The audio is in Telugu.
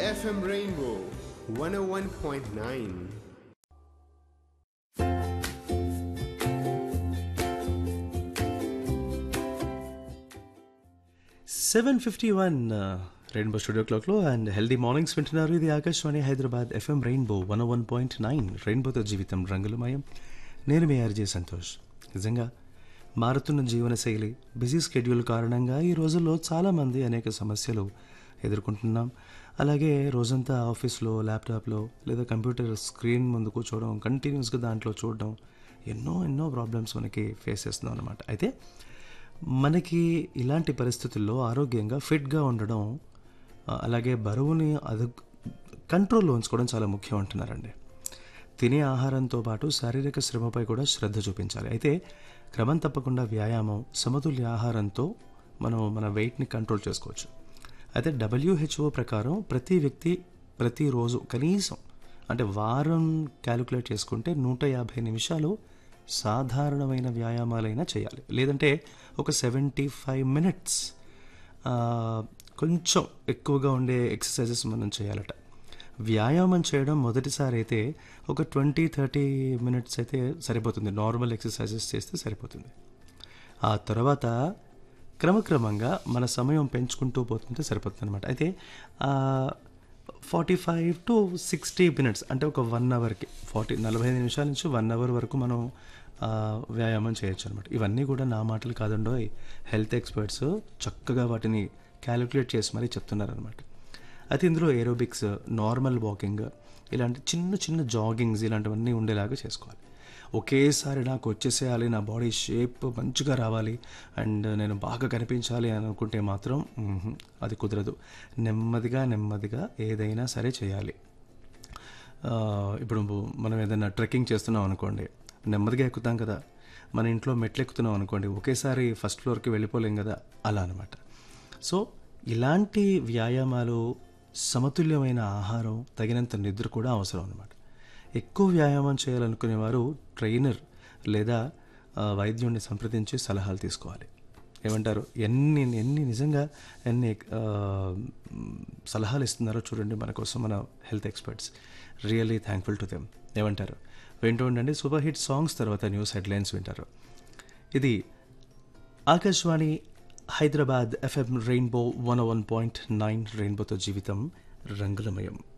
FM Rainbow 101.9. Seven fifty one rainbow studio క్లాక్లో అండ్ హెల్దీ మార్నింగ్స్ వింటున్నారు ఇది Akashvani Hyderabad FM rainbow one one point nine రెయిన్బోతో జీవితం రంగులమయం నేను మీ ఆర్జే సంతోష్ నిజంగా మారుతున్న జీవనశైలి బిజీ స్కెడ్యూల్ కారణంగా ఈ రోజుల్లో చాలామంది అనేక సమస్యలు ఎదుర్కొంటున్నాం అలాగే రోజంతా ఆఫీస్లో ల్యాప్టాప్లో లేదా కంప్యూటర్ స్క్రీన్ ముందు కూర్చోవడం కంటిన్యూస్గా దాంట్లో చూడడం ఎన్నో ఎన్నో ప్రాబ్లమ్స్ మనకి ఫేస్ చేస్తున్నాం అనమాట అయితే మనకి ఇలాంటి పరిస్థితుల్లో ఆరోగ్యంగా ఫిట్గా ఉండడం ఆ, అలాగే బరువుని అదు కంట్రోల్లో ఉంచుకోవడం చాలా ముఖ్యం అంటున్నారండి తినే ఆహారంతో పాటు శారీరక శ్రమపై కూడా శ్రద్ధ చూపించాలి అయితే క్రమం తప్పకుండా వ్యాయామం సమతుల్య ఆహారంతో మనం మన వెయిట్ని కంట్రోల్ చేసుకోవచ్చు అయితే డబ్ల్యూహెచ్ఓ ప్రకారం ప్రతి వ్యక్తి ప్రతిరోజు కనీసం అంటే వారం క్యాలిక్యులేట్ చేసుకుంటే నూట యాభై నిమిషాలు సాధారణమైన వ్యాయామాలైనా చేయాలి లేదంటే ఒక సెవెంటీ ఫైవ్ మినిట్స్ కొంచెం ఎక్కువగా ఉండే ఎక్సర్సైజెస్ మనం చేయాలట వ్యాయామం చేయడం మొదటిసారి అయితే ఒక ట్వంటీ థర్టీ మినిట్స్ అయితే సరిపోతుంది నార్మల్ ఎక్సర్సైజెస్ చేస్తే సరిపోతుంది ఆ తర్వాత క్రమక్రమంగా మన సమయం పెంచుకుంటూ పోతుంటే సరిపోతుంది అనమాట అయితే forty five to sixty minutes అంటే ఒక వన్ అవర్కి ఫార్టీ నలభై ఐదు నిమిషాల నుంచి వన్ అవర్ వరకు మనం ఆ, వ్యాయామం చేయొచ్చు అనమాట ఇవన్నీ కూడా నా మాటలు కాదండో హెల్త్ ఎక్స్పర్ట్స్ చక్కగా వాటిని క్యాలిక్యులేట్ చేసి మరీ చెప్తున్నారనమాట అయితే ఇందులో ఏరోబిక్స్ నార్మల్ వాకింగ్ ఇలాంటి చిన్న చిన్న జాగింగ్స్ ఇలాంటివన్నీ ఉండేలాగా చేసుకోవాలి ఒకేసారి నాకు వచ్చేసేయాలి నా బాడీ షేప్ మంచిగా రావాలి అండ్ నేను బాగా కనిపించాలి అని అనుకుంటే మాత్రం మ్హూ, అది కుదరదు నెమ్మదిగా నెమ్మదిగా ఏదైనా సరే చేయాలి ఆ, ఇప్పుడు మనం ఏదైనా ట్రెక్కింగ్ చేస్తున్నాం అనుకోండి నెమ్మదిగా ఎక్కుతాం కదా మన ఇంట్లో మెట్లు ఎక్కుతున్నాం అనుకోండి ఒకేసారి ఫస్ట్ ఫ్లోర్కి వెళ్ళిపోలేం కదా అలా అనమాట సో ఇలాంటి వ్యాయామాలు సమతుల్యమైన ఆహారం తగినంత నిద్ర కూడా అవసరం అనమాట ఎక్కువ వ్యాయామం చేయాలనుకునేవారు ట్రైనర్ లేదా ఆ, వైద్యుడిని సంప్రదించి సలహాలు తీసుకోవాలి ఏమంటారు ఎన్ని ఎన్ని నిజంగా ఎన్ని ఆ, సలహాలు ఇస్తున్నారో చూడండి మన కోసం మన health experts really thankful to them ఏమంటారు వింటూ ఉండండి సూపర్ హిట్ సాంగ్స్ తర్వాత న్యూస్ హెడ్లైన్స్ వింటారు ఇది Akashvani Hyderabad FM rainbow one one point nine రెయిన్బోతో జీవితం రంగులమయం